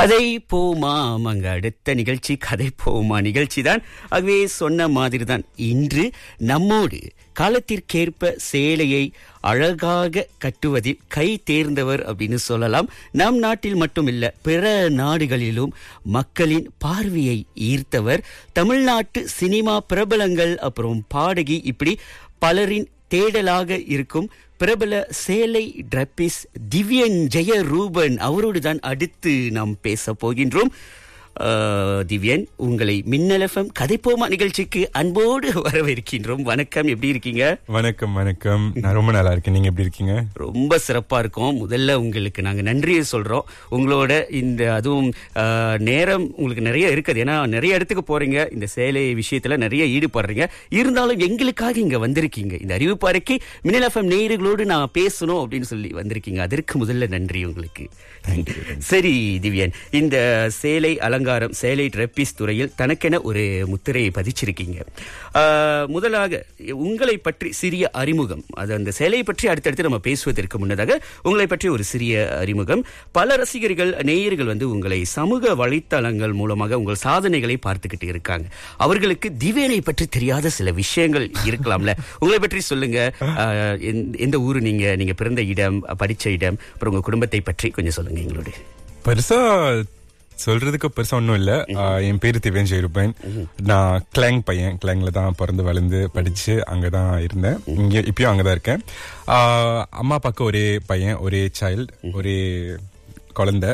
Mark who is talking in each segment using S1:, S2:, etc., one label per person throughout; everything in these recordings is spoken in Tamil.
S1: கதை போமா ஆமாங்க அடுத்த நிகழ்ச்சி கதை போமா நிகழ்ச்சி தான் ஆகவே சொன்ன மாதிரி தான் இன்று நம்மோடு காலத்திற்கேற்ப சேலையை அழகாக கட்டுவதில் கை தேர்ந்தவர் அப்படின்னு சொல்லலாம் நம் நாட்டில் மட்டுமில்ல பிற நாடுகளிலும் மக்களின் பார்வையை ஈர்த்தவர் தமிழ்நாட்டு சினிமா பிரபலங்கள் அப்புறம் பாடகி இப்படி பலரின் தேடலாக இருக்கும் பிரபல சேலை டிரப்பிஸ் திவ்யன் ஜெய ரூபன் அவரோடு தான் அடுத்து நாம் பேச போகின்றோம் அஹ், திவ்யன் உங்களை மின்னல் எஃப்எம் கதைப்போமா நிகழ்ச்சிக்கு அன்போடு வரவேற்கின்றோம் வணக்கம் எப்படி இருக்கீங்க
S2: வணக்கம் வணக்கம் நான் ரொம்ப நல்லா இருக்கேன் நீங்க எப்படி இருக்கீங்க
S1: ரொம்ப சிறப்பா இருக்கும் முதல்ல உங்களுக்கு நாங்க நன்றியை சொல்றோம் உங்களோட இந்த அதுவும் அஹ், நேரம் உங்களுக்கு நிறைய இருக்குது ஏன்னா நிறைய இடத்துக்கு போறீங்க இந்த சேலை விஷயத்துல நிறைய ஈடுபடுறீங்க இருந்தாலும் எங்களுக்காக இங்க வந்திருக்கீங்க இந்த அறிவிப்பு அறைக்கு மின்னல் எஃப்எம் நேயர்களோடு நான் பேசணும் அப்படின்னு சொல்லி வந்திருக்கீங்க அதற்கு முதல்ல நன்றி உங்களுக்கு சரி திவ்யன் இந்த சேலை அலங்காரம் சேலை ட்ரெப்பிஸ் துறையில் தனக்கென ஒரு முத்திரையை பதிச்சிருக்கீங்க ஆஹ், முதலாக உங்களை பற்றி சிறிய அறிமுகம் அது அந்த சேலையை பற்றி அடுத்தடுத்து நம்ம பேசுவதற்கு முன்னதாக உங்களை பற்றி ஒரு சிறிய அறிமுகம் பல ரசிகர்கள் நேயர்கள் வந்து உங்களை சமூக வலைத்தளங்கள் மூலமாக உங்கள் சாதனைகளை பார்த்துக்கிட்டு இருக்காங்க அவர்களுக்கு திவ்யனை பற்றி தெரியாத சில விஷயங்கள் இருக்கலாம்ல உங்களை பற்றி சொல்லுங்க ஆஹ், எந்த- எந்த ஊரு நீங்க நீங்க பிறந்த இடம் படிச்ச இடம் அப்புறம் உங்க குடும்பத்தை பற்றி கொஞ்சம் சொல்லுங்க எங்களோட
S2: பெருசா சொல்றதுக்கு பெருசா ஒன்றும் இல்ல ஆஹ் என் பேரு திவேன் ஜெயருப்பன் நான் கிளாங் பையன் கிளாங்ல தான் பிறந்து வளர்ந்து படிச்சு அங்கதான் இருந்தேன் இங்க இப்பயும் அங்கதான் இருக்கேன் ஆஹ் அம்மா அப்பாவுக்கு ஒரே பையன் ஒரே சைல்டு ஒரே குழந்தை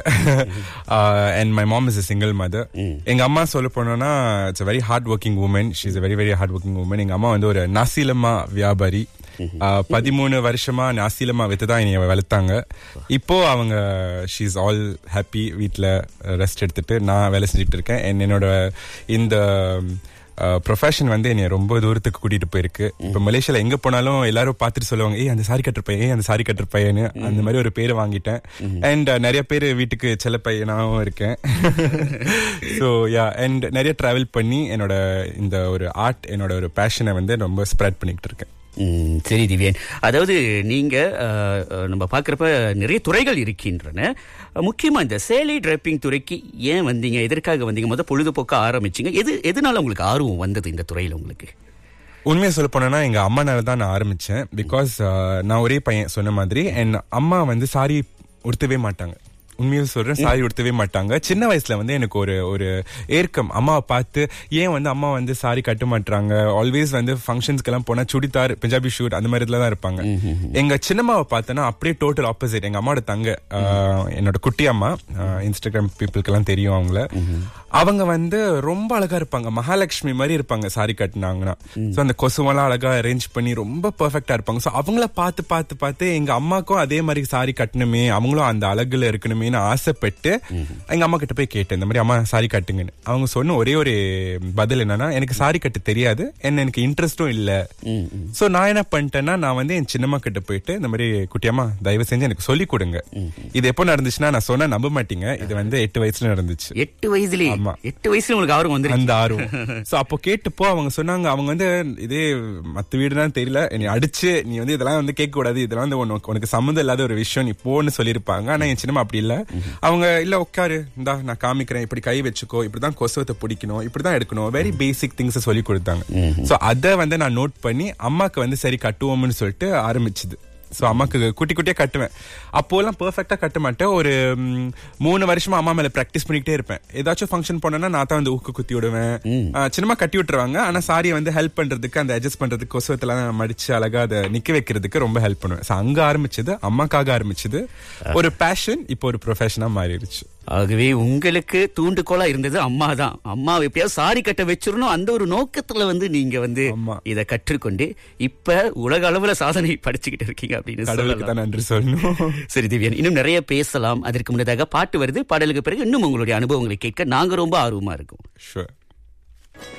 S2: and my mom is a single mother எங்க அம்மா சொல்ல போனோம்னா it's very hard working woman she is very very hard working woman எங்க அம்மா வந்து ஒரு நசீலமா வியாபாரி ஆஹ் பதிமூணு வருஷமா நாசிலமா வித்து தான் என்னைய வளர்த்தாங்க இப்போ அவங்க ஷீ இஸ் ஆல் ஹாப்பி வீட்ல ரெஸ்ட் எடுத்துட்டு நான் வேலை செஞ்சுட்டு இருக்கேன் And என்னோட இந்த ப்ரொஃபஷன் வந்து என்னைய ரொம்ப தூரத்துக்கு கூட்டிட்டு போயிருக்கு இப்ப மலேசியால எங்க போனாலும் எல்லாரும் பார்த்துட்டு சொல்லுவாங்க ஏய் அந்த சாரி கட்டுற பையன் ஏய் அந்த சாரி கட்டுற பையனு அந்த மாதிரி ஒரு பேரை வாங்கிட்டேன் அண்ட் நிறைய பேர் வீட்டுக்கு செல்ல பையனாவும் இருக்கேன் ஸோ யா அண்ட் நிறைய டிராவல் பண்ணி என்னோட இந்த ஒரு ஆர்ட் என்னோட ஒரு பேஷனை வந்து ரொம்ப ஸ்ப்ரெட் பண்ணிக்கிட்டு இருக்கேன்
S1: ம், சரி திவ்யன் அதாவது நீங்க அஹ், அஹ், நம்ம பார்க்கறப்ப நிறைய துறைகள் இருக்கின்றன அஹ், முக்கியமா இந்த சேலை டிரைப்பிங் துறைக்கு ஏன் வந்தீங்க எதற்காக வந்தீங்க முத பொழுதுபோக்க ஆரம்பிச்சீங்க எது எதனால உங்களுக்கு ஆர்வம் வந்தது இந்த துறையில உங்களுக்கு
S2: உண்மையை சொல்ல போனேன்னா எங்க அம்மானால தான் நான் ஆரம்பிச்சேன் பிகாஸ் நான் ஒரே பையன் சொன்ன மாதிரி என் அம்மா வந்து சாரி உடுத்தவே மாட்டாங்க உண்மையை சொல்றேன் சாரி உடுத்தவே மாட்டாங்க சின்ன வயசுல வந்து எனக்கு ஒரு ஒரு ஏற்கம் அம்மாவை பார்த்து ஏன் வந்து அம்மா வந்து சாரி கட்ட மாட்டாங்க ஆல்வேஸ் வந்து ஃபங்க்ஷன்ஸ்க்கெல்லாம் போனா சுடிதார் பஞ்சாபி ஷூட் அந்த மாதிரி இதுல தான் இருப்பாங்க எங்க சின்னம்மாவை பார்த்தேன்னா அப்படியே டோட்டல் ஆப்போசிட் எங்க அம்மாவோட தங்க ஆஹ், என்னோட குட்டி அம்மா இன்ஸ்டாகிராம் பீப்புளுக்கெல்லாம் தெரியும் அவங்கள அவங்க வந்து ரொம்ப அழகா இருப்பாங்க மகாலட்சுமி மாதிரி இருப்பாங்க சாரி கட்டினாங்கன்னா சோ அந்த கொசுவெல்லாம் அழகா அரேஞ்ச் பண்ணி ரொம்ப பெர்ஃபெக்டா இருப்பாங்க சோ அவங்கள பார்த்து பார்த்து பார்த்து எங்க அம்மாக்கும் அதே மாதிரி சாரி கட்டணுமே அவங்களும் அந்த அழகுல இருக்கணுமேனு ஆசைப்பட்டு எங்க அம்மா கிட்ட போய் கேட்டேன் இந்த மாதிரி அம்மா சாரி கட்டுங்கன்னு அவங்க சொன்ன ஒரே ஒரு பதில் என்னன்னா எனக்கு சாரி கட்ட தெரியாது என்ன எனக்கு இன்ட்ரெஸ்டும் இல்ல சோ நான் என்ன பண்ணிட்டேன்னா நான் வந்து என் சின்னம்மா கிட்ட போயிட்டு இந்த மாதிரி குட்டியம்மா தயவு செஞ்சு எனக்கு சொல்லி கொடுங்க இது எப்போ நடந்துச்சுன்னா நான் சொன்னா நம்ப மாட்டீங்க இது வந்து எட்டு வயசுல நடந்துச்சு
S1: எட்டு வயசுலயே
S2: ஆமா.
S1: எட்டு வயசுல உங்களுக்கு ஆர்வம் வந்துருக்கு
S2: அந்த ஆர்வம் சோ அப்போ கேட்டுப்போ அவங்க சொன்னாங்க அவங்க வந்து இதே மத்த வீடுதான் தெரியல நீ அடிச்சு நீ வந்து இதெல்லாம் வந்து கேட்க கூடாது இதெல்லாம் வந்து உனக்கு உனக்கு சம்மந்தம் இல்லாத ஒரு விஷயம் நீ போன்னு சொல்லியிருப்பாங்க ஆனா என் சின்னமா அப்படி இல்ல அவங்க இல்ல உட்காரு இந்தா நான் காமிக்கிறேன் இப்படி கை வச்சுக்கோ இப்படிதான் கொசுவத்தை பிடிக்கணும் இப்படிதான் எடுக்கணும் வெரி பேசிக் திங்ஸ் சொல்லி கொடுத்தாங்க சோ அத வந்து நான் நோட் பண்ணி அம்மாக்கு வந்து சரி கட்டுவோம்னு சொல்லிட்டு ஆரம்பிச்சது சோ அம்மாக்கு குட்டி குட்டியா கட்டுவேன் அப்போலாம் பெர்ஃபெக்ட்டா கட்ட மாட்டேன் ஒரு ம், மூணு வருஷமா அம்மா மேல பிராக்டிஸ் பண்ணிக்கிட்டே இருப்பேன் ஏதாச்சும் ஃபங்க்ஷன் போனேன்னா நான் தான் வந்து ஊக்கு குத்தி விடுவேன் ஆ, சின்னமா கட்டி விட்டுருவாங்க ஆனா சாரியை வந்து ஹெல்ப் பண்றதுக்கு அந்த அட்ஜஸ்ட் பண்றதுக்கு கொசுவத்தெல்லாம் மடிச்சு அழகா அதை நிக்க வைக்கிறதுக்கு ரொம்ப ஹெல்ப் பண்ணுவேன் So அங்க ஆரம்பிச்சது அம்மாக்காக ஆரம்பிச்சது ஒரு பேஷன் இப்போ ஒரு ப்ரொஃபஷனா மாறிடுச்சு
S1: ஆகவே உங்களுக்கு தூண்டுகோலா இருந்தது அம்மா தான் அம்மா எப்படியாவது சாரி கட்ட வச்சிடணும் அந்த ஒரு நோக்கத்துல வந்து நீங்க வந்து
S2: ஆமா.
S1: இத கற்றுக்கொண்டு இப்ப உலக அளவுல சாதனை படிச்சுக்கிட்டு இருக்கீங்க அப்படின்னு
S2: கடவுளுக்கு
S1: சொல்லலாம்
S2: தான் நன்றி சொல்லணும்
S1: சரி திவ்யன் இன்னும் நிறைய பேசலாம் அதற்கு முன்னதாக பாட்டு வருது பாடலுக்கு பிறகு இன்னும் உங்களுடைய அனுபவங்களை கேட்க நாங்க ரொம்ப ஆர்வமா இருக்கோம்
S2: ஷுவர்